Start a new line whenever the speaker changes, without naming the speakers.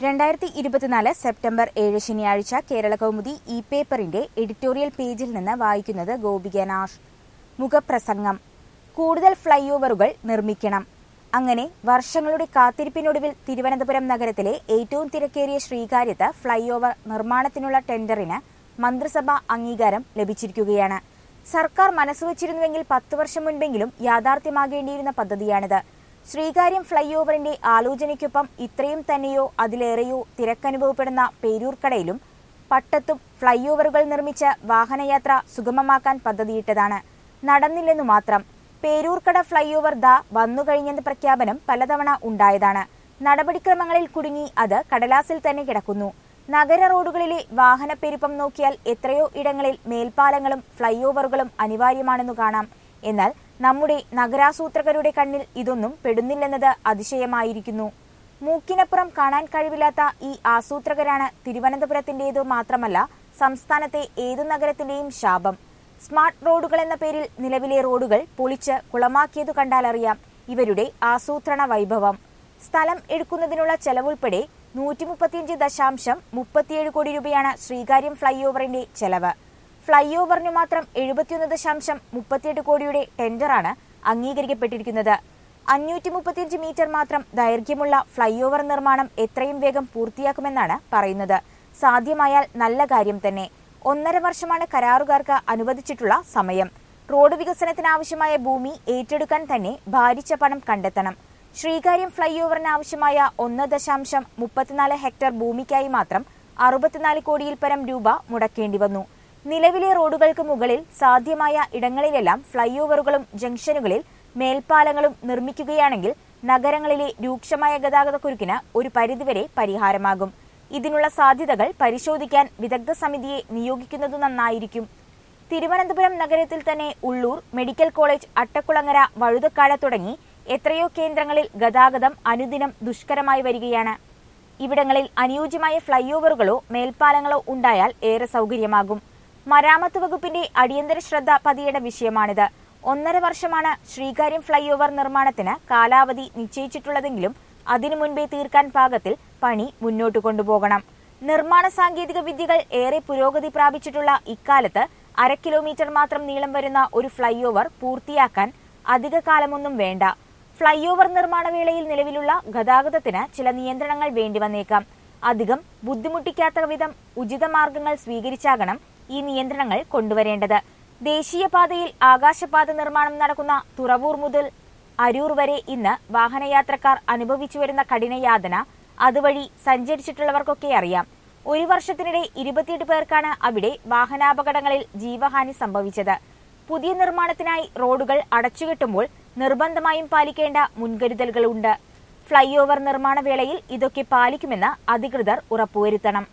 രണ്ടായിരത്തി ഇരുപത്തിനാല് സെപ്റ്റംബർ ഏഴ് ശനിയാഴ്ച കേരള കൗമുദി ഇ പേപ്പറിന്റെ എഡിറ്റോറിയൽ പേജിൽ നിന്ന് വായിക്കുന്നത് ഗോപിക നാഷ് മുഖപ്രസംഗം കൂടുതൽ ഫ്ലൈ ഓവറുകൾ നിർമ്മിക്കണം അങ്ങനെ വർഷങ്ങളുടെ കാത്തിരിപ്പിനൊടുവിൽ തിരുവനന്തപുരം നഗരത്തിലെ ഏറ്റവും തിരക്കേറിയ ശ്രീകാര്യത്ത് ഫ്ലൈ ഓവർ നിർമ്മാണത്തിനുള്ള ടെൻഡറിന് മന്ത്രിസഭ അംഗീകാരം ലഭിച്ചിരിക്കുകയാണ് സർക്കാർ മനസ്സുവച്ചിരുന്നുവെങ്കിൽ പത്ത് വർഷം മുൻപെങ്കിലും യാഥാർത്ഥ്യമാകേണ്ടിയിരുന്ന പദ്ധതിയാണിത് ശ്രീകാര്യം ഫ്ലൈ ഓവറിന്റെ ആലോചനയ്ക്കൊപ്പം ഇത്രയും തന്നെയോ അതിലേറെയോ തിരക്കനുഭവപ്പെടുന്ന പേരൂർക്കടയിലും പട്ടത്തും ഫ്ലൈ ഓവറുകൾ നിർമ്മിച്ച് വാഹനയാത്ര സുഗമമാക്കാൻ പദ്ധതിയിട്ടതാണ് നടന്നില്ലെന്നു മാത്രം പേരൂർക്കട ഫ്ലൈ ഓവർ ദാ വന്നുകഴിഞ്ഞെന്ന പ്രഖ്യാപനം പലതവണ ഉണ്ടായതാണ് നടപടിക്രമങ്ങളിൽ കുടുങ്ങി അത് കടലാസിൽ തന്നെ കിടക്കുന്നു നഗര റോഡുകളിലെ വാഹനപ്പെരുപ്പം നോക്കിയാൽ എത്രയോ ഇടങ്ങളിൽ മേൽപ്പാലങ്ങളും ഫ്ലൈ ഓവറുകളും അനിവാര്യമാണെന്നു കാണാം എന്നാൽ നമ്മുടെ നഗരാസൂത്രകരുടെ കണ്ണിൽ ഇതൊന്നും പെടുന്നില്ലെന്നത് അതിശയമായിരിക്കുന്നു മൂക്കിനപ്പുറം കാണാൻ കഴിവില്ലാത്ത ഈ ആസൂത്രകരാണ് തിരുവനന്തപുരത്തിന്റേതു മാത്രമല്ല സംസ്ഥാനത്തെ ഏതു നഗരത്തിന്റെയും ശാപം സ്മാർട്ട് റോഡുകൾ എന്ന പേരിൽ നിലവിലെ റോഡുകൾ പൊളിച്ച് കുളമാക്കിയതു കണ്ടാലറിയാം ഇവരുടെ ആസൂത്രണ വൈഭവം സ്ഥലം എടുക്കുന്നതിനുള്ള ചെലവുൾപ്പെടെ നൂറ്റി മുപ്പത്തിയഞ്ച് ദശാംശം മുപ്പത്തിയേഴ് കോടി രൂപയാണ് ശ്രീകാര്യം ഫ്ലൈ ഓവറിന്റെ ചെലവ് ഫ്ലൈ ഓവറിന് മാത്രം എഴുപത്തിയൊന്ന് ദശാംശം മുപ്പത്തിയെട്ട് കോടിയുടെ ടെൻഡറാണ് അംഗീകരിക്കപ്പെട്ടിരിക്കുന്നത് അഞ്ഞൂറ്റി മുപ്പത്തിയഞ്ച് മീറ്റർ മാത്രം ദൈർഘ്യമുള്ള ഫ്ലൈ ഓവർ നിർമ്മാണം എത്രയും വേഗം പൂർത്തിയാക്കുമെന്നാണ് പറയുന്നത് സാധ്യമായാൽ നല്ല കാര്യം തന്നെ ഒന്നര വർഷമാണ് കരാറുകാർക്ക് അനുവദിച്ചിട്ടുള്ള സമയം റോഡ് വികസനത്തിനാവശ്യമായ ഭൂമി ഏറ്റെടുക്കാൻ തന്നെ ഭാരിച്ച പണം കണ്ടെത്തണം ശ്രീകാര്യം ഫ്ലൈ ഓവറിന് ആവശ്യമായ ഒന്ന് ദശാംശം മുപ്പത്തിനാല് ഹെക്ടർ ഭൂമിക്കായി മാത്രം അറുപത്തിനാല് കോടിയിൽ പരം രൂപ മുടക്കേണ്ടി വന്നു നിലവിലെ റോഡുകൾക്ക് മുകളിൽ സാധ്യമായ ഇടങ്ങളിലെല്ലാം ഫ്ലൈ ഓവറുകളും ജംഗ്ഷനുകളിൽ മേൽപ്പാലങ്ങളും നിർമ്മിക്കുകയാണെങ്കിൽ നഗരങ്ങളിലെ രൂക്ഷമായ ഗതാഗതക്കുരുക്കിന് ഒരു പരിധിവരെ പരിഹാരമാകും ഇതിനുള്ള സാധ്യതകൾ പരിശോധിക്കാൻ വിദഗ്ധ സമിതിയെ നിയോഗിക്കുന്നത് നന്നായിരിക്കും തിരുവനന്തപുരം നഗരത്തിൽ തന്നെ ഉള്ളൂർ മെഡിക്കൽ കോളേജ് അട്ടക്കുളങ്ങര വഴുതക്കാട് തുടങ്ങി എത്രയോ കേന്ദ്രങ്ങളിൽ ഗതാഗതം അനുദിനം ദുഷ്കരമായി വരികയാണ് ഇവിടങ്ങളിൽ അനുയോജ്യമായ ഫ്ലൈ ഓവറുകളോ മേൽപ്പാലങ്ങളോ ഉണ്ടായാൽ ഏറെ സൗകര്യമാകും മരാമത്ത് വകുപ്പിന്റെ അടിയന്തര ശ്രദ്ധ പതിയേണ്ട വിഷയമാണിത് ഒന്നര വർഷമാണ് ശ്രീകാര്യം ഫ്ലൈ ഓവർ നിർമ്മാണത്തിന് കാലാവധി നിശ്ചയിച്ചിട്ടുള്ളതെങ്കിലും അതിനു മുൻപേ തീർക്കാൻ പാകത്തിൽ പണി മുന്നോട്ട് കൊണ്ടുപോകണം നിർമ്മാണ സാങ്കേതിക വിദ്യകൾ ഏറെ പുരോഗതി പ്രാപിച്ചിട്ടുള്ള ഇക്കാലത്ത് അര കിലോമീറ്റർ മാത്രം നീളം വരുന്ന ഒരു ഫ്ലൈ ഓവർ പൂർത്തിയാക്കാൻ അധിക കാലമൊന്നും വേണ്ട ഫ്ലൈ ഓവർ നിർമ്മാണ വേളയിൽ നിലവിലുള്ള ഗതാഗതത്തിന് ചില നിയന്ത്രണങ്ങൾ വേണ്ടി വന്നേക്കാം അധികം ബുദ്ധിമുട്ടിക്കാത്ത വിധം ഉചിത മാർഗങ്ങൾ സ്വീകരിച്ചാകണം ഈ നിയന്ത്രണങ്ങൾ കൊണ്ടുവരേണ്ടത് ദേശീയപാതയിൽ ആകാശപാത നിർമ്മാണം നടക്കുന്ന തുറവൂർ മുതൽ അരൂർ വരെ ഇന്ന് വാഹനയാത്രക്കാർ അനുഭവിച്ചു വരുന്ന കഠിനയാതന അതുവഴി സഞ്ചരിച്ചിട്ടുള്ളവർക്കൊക്കെ അറിയാം ഒരു വർഷത്തിനിടെ ഇരുപത്തിയെട്ട് പേർക്കാണ് അവിടെ വാഹനാപകടങ്ങളിൽ ജീവഹാനി സംഭവിച്ചത് പുതിയ നിർമ്മാണത്തിനായി റോഡുകൾ അടച്ചുകെട്ടുമ്പോൾ നിർബന്ധമായും പാലിക്കേണ്ട മുൻകരുതലുകളുണ്ട് ഫ്ലൈ ഓവർ നിർമ്മാണ വേളയിൽ ഇതൊക്കെ പാലിക്കുമെന്ന് അധികൃതർ ഉറപ്പുവരുത്തണം